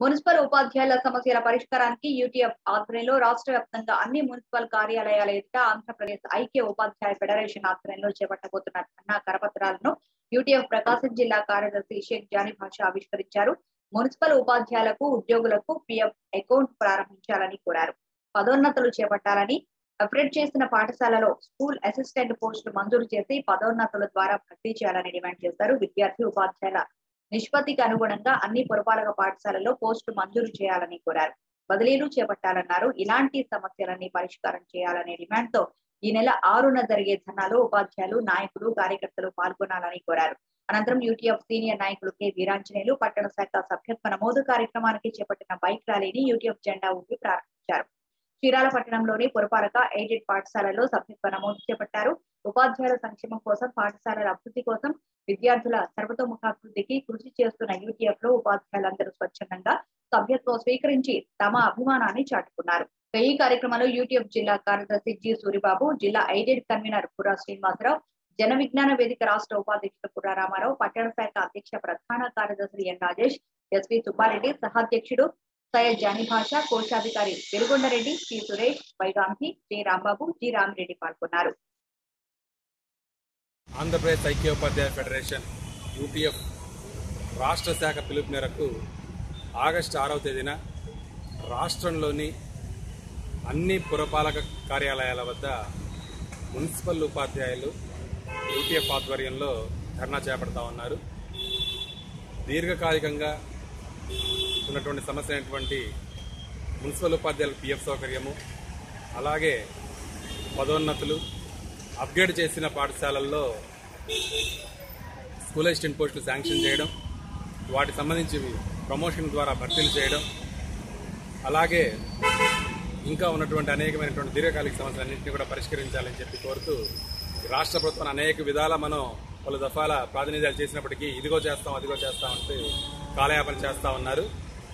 municipal ఉపాధ్యాయుల సమస్యల పరిష్కారానికి యూటీఎఫ్ ఆధ్వర్యంలో రాష్ట్ర వ్యాప్తంగా అన్ని మున్సిపల్ కార్యాలయాల ఎదుట ఆంధ్రప్రదేశ్ ఐక్య ఉపాధ్యాయ ఫెడరేషన్ ఆధ్వర్యంలో చేపట్టబోతున్న ధర్నా కరపత్రాలను యూటీఎఫ్ ప్రకాశం జిల్లా కార్యదర్శి షేక్ జానీ భాష ఆవిష్కరించారు మున్సిపల్ ఉపాధ్యాయులకు ఉద్యోగులకు పిఎఫ్ అకౌంట్ ప్రారంభించాలని కోరారు పదోన్నతులు చేపట్టాలని అప్రేట్ చేసిన పాఠశాలలో స్కూల్ అసిస్టెంట్ పోస్టులు మంజూరు చేసి పదోన్నతుల ద్వారా భర్తీ చేయాలని డిమాండ్ చేశారు విద్యార్థి ఉపాధ్యాయుల నిష్పత్తికి అనుగుణంగా అన్ని పురపాలక పాఠశాలలో పోస్టులు మంజూరు చేయాలని కోరారు బదిలీలు చేపట్టాలన్నారు ఇలాంటి సమస్యలన్నీ పరిష్కారం చేయాలనే డిమాండ్ తో ఈ నెల ఆరున జరిగే ధర్నాలో ఉపాధ్యాయులు నాయకులు కార్యకర్తలు పాల్గొనాలని కోరారు అనంతరం యూటీఎఫ్ సీనియర్ నాయకులు కె వీరాంజనేయులు పట్టణ శాఖ సభ్యత్వ నమోదు కార్యక్రమానికి చేపట్టిన బైక్ ర్యాలీని యూటీఎఫ్ జెండా ఊపి ప్రారంభించారు చీరాల పట్టణంలోని పురపాలక ఎయిడెడ్ పాఠశాలలో సభ్యత్వ నమోదు చేపట్టారు ఉపాధ్యాయుల సంక్షేమం కోసం పాఠశాలల అభివృద్ధి కోసం విద్యార్థుల సర్వతోముఖాభివృద్ధికి కృషి చేస్తున్న యూటీఎఫ్ లో ఉపాధ్యాయులందరూ స్వచ్ఛందంగా సభ్యత్వం స్వీకరించి తమ అభిమానాన్ని చాటుకున్నారు ఈ కార్యక్రమంలో యూటీఎఫ్ జిల్లా కార్యదర్శి జి సూరిబాబు జిల్లా ఐడెడ్ కన్వీనర్ పురా శ్రీనివాసరావు జన విజ్ఞాన వేదిక రాష్ట్ర ఉపాధ్యక్షుడు పురా రామారావు పట్టణ శాఖ అధ్యక్ష ప్రధాన కార్యదర్శి ఎన్ రాజేష్ ఎస్వి సుబ్బారెడ్డి సహాధ్యక్షుడు సయ్యద్ జానీ భాష కోశాధికారి వెలుగొండరెడ్డి C Suresh వైగాంధి G Rambabu G Ramireddy పాల్గొన్నారు ఆంధ్రప్రదేశ్ ఐక్యోపాధ్యాయ ఫెడరేషన్ యూటీఎఫ్ రాష్ట్ర శాఖ పిలుపు మేరకు ఆగస్టు ఆరవ తేదీన రాష్ట్రంలోని అన్ని పురపాలక కార్యాలయాల వద్ద మున్సిపల్ ఉపాధ్యాయులు యూటీఎఫ్ ఆధ్వర్యంలో ధర్నా చేపడతా ఉన్నారు దీర్ఘకాలికంగా ఉన్నటువంటి సమస్య అయినటువంటి మున్సిపల్ ఉపాధ్యాయులకు పిఎఫ్ సౌకర్యము అలాగే పదోన్నతులు అప్గ్రేడ్ చేసిన పాఠశాలల్లో స్కూల్ అసిస్టెంట్ పోస్టులు శాంక్షన్ చేయడం వాటికి సంబంధించి ప్రమోషన్ ద్వారా భర్తీలు చేయడం అలాగే ఇంకా ఉన్నటువంటి అనేకమైనటువంటి దీర్ఘకాలిక సమస్యలన్నింటినీ కూడా పరిష్కరించాలని చెప్పి కోరుతూ రాష్ట్ర ప్రభుత్వం అనేక విధాల మనం పలు దఫాల ప్రాతినిధ్యాలు చేసినప్పటికీ ఇదిగో చేస్తాం అదిగో చేస్తాం అంటే కాలయాపన చేస్తా ఉన్నారు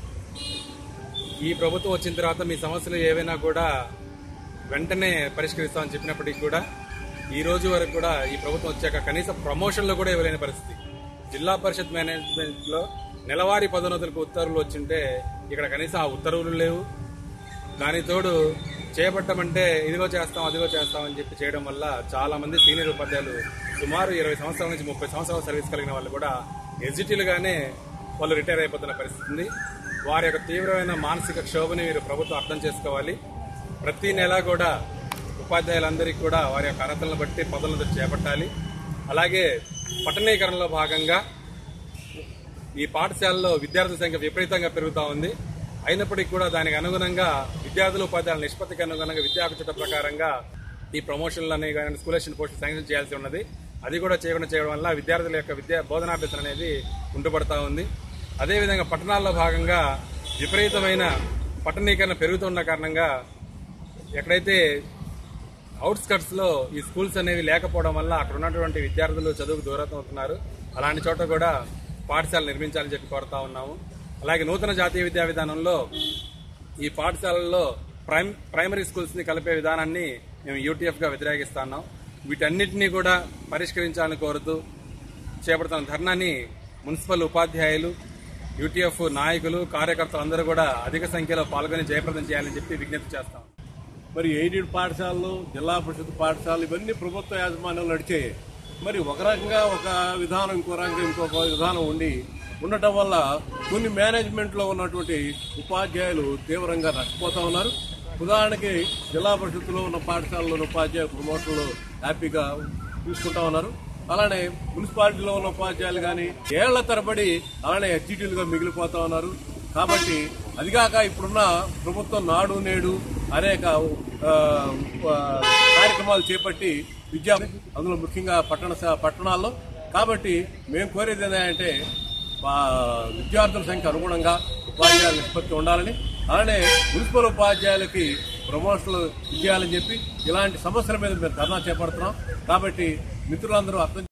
ఈ ప్రభుత్వం వచ్చిన తర్వాత మీ సమస్యలు ఏవైనా కూడా వెంటనే పరిష్కరిస్తామని చెప్పినప్పటికీ కూడా ఈ రోజు వరకు కూడా ఈ ప్రభుత్వం వచ్చాక కనీసం ప్రమోషన్లు కూడా ఇవ్వలేని పరిస్థితి జిల్లా పరిషత్ మేనేజ్మెంట్ లో నెలవారీ పదోన్నతులకు ఉత్తర్వులు వచ్చింటే ఇక్కడ కనీసం ఆ ఉత్తర్వులు లేవు దాని తోడు చేపట్టమంటే ఇదిగో చేస్తాం అదిగో చేస్తాం అని చెప్పి చేయడం వల్ల చాలా మంది సీనియర్ ఉపాధ్యాయులు సుమారు ఇరవై సంవత్సరాల నుంచి ముప్పై సంవత్సరాల సర్వీస్ కలిగిన వాళ్ళు కూడా ఎగ్జిటీలుగానే వాళ్ళు రిటైర్ అయిపోతున్న పరిస్థితి ఉంది వారి యొక్క తీవ్రమైన మానసిక క్షోభని మీరు ప్రభుత్వం అర్థం చేసుకోవాలి ప్రతి నెల కూడా ఉపాధ్యాయులందరికీ కూడా వారి యొక్క అర్హతలను బట్టి పదోన్నతులు చేపట్టాలి అలాగే పట్టణీకరణలో భాగంగా ఈ పాఠశాలలో విద్యార్థుల సంఖ్య విపరీతంగా పెరుగుతా ఉంది అయినప్పటికీ కూడా దానికి అనుగుణంగా విద్యార్థుల ఉపాధ్యాయుల నిష్పత్తికి అనుగుణంగా విద్యాహక్కు చట్ట ప్రకారంగా ఈ ప్రమోషన్లు అనేవి కానీ స్కూల్ అసిస్టెంట్ పోస్టులు శాంక్షన్ చేయాల్సి ఉన్నది అది కూడా చేయకుండా చేయడం వల్ల విద్యార్థుల యొక్క విద్యా బోధనాభ్యసన అనేది ఉంటుపడతా ఉంది అదేవిధంగా పట్టణాల్లో భాగంగా విపరీతమైన పట్టణీకరణ పెరుగుతున్న కారణంగా ఎక్కడైతే అవుట్స్కట్స్ లో ఈ స్కూల్స్ అనేవి లేకపోవడం వల్ల అక్కడ ఉన్నటువంటి విద్యార్థులు చదువుకు దూరం అవుతున్నారు అలాంటి చోట కూడా పాఠశాల నిర్మించాలని చెప్పి కోరుతా ఉన్నాము అలాగే నూతన జాతీయ విద్యా విధానంలో ఈ పాఠశాలల్లో ప్రైమ్ ప్రైమరీ స్కూల్స్ ని కలిపే విధానాన్ని మేము యూటీఎఫ్ గా వ్యతిరేకిస్తున్నాం వీటన్నిటినీ కూడా పరిష్కరించాలని కోరుతూ చేపడుతున్న ధర్నాని మున్సిపల్ ఉపాధ్యాయులు యూటీఎఫ్ నాయకులు కార్యకర్తలు అందరూ కూడా అధిక సంఖ్యలో పాల్గొని జయప్రదం చేయాలని చెప్పి విజ్ఞప్తి చేస్తాం మరి ఎయిడెడ్ పాఠశాలలు జిల్లా పరిషత్ పాఠశాలలు ఇవన్నీ ప్రభుత్వ యాజమాన్యంలో నడిచాయి మరి ఒక రకంగా ఒక విధానం ఇంకో రకంగా ఇంకొక విధానం ఉండి ఉండటం వల్ల కొన్ని మేనేజ్మెంట్లో ఉన్నటువంటి ఉపాధ్యాయులు తీవ్రంగా నష్టపోతా ఉన్నారు ఉదాహరణకి జిల్లా పరిషత్తులో ఉన్న పాఠశాలలో ఉపాధ్యాయ ప్రమోషన్లు హ్యాపీగా తీసుకుంటా ఉన్నారు అలానే మున్సిపాలిటీలో ఉన్న ఉపాధ్యాయులు కానీ ఏళ్ల తరబడి అలానే హెచ్జిటీలుగా మిగిలిపోతా ఉన్నారు కాబట్టి అదిగాక ఇప్పుడున్న ప్రభుత్వం నాడు నేడు అనేక ఆ, ఆ, కార్యక్రమాలు చేపట్టి విద్యా అందులో ముఖ్యంగా పట్టణ స- పట్టణాల్లో కాబట్టి మేము కోరేది ఏంటంటే ఆ, విద్యార్థుల సంఖ్య అనుగుణంగా ఉపాధ్యాయుల నిష్పత్తి ఉండాలని అలానే మున్సిపల్ ఉపాధ్యాయులకి ప్రమోషన్లు ఇవ్వాలని చెప్పి ఇలాంటి సమస్యల మీద మేము ధర్నా చేపడుతున్నాం కాబట్టి మిత్రులందరూ అర్థం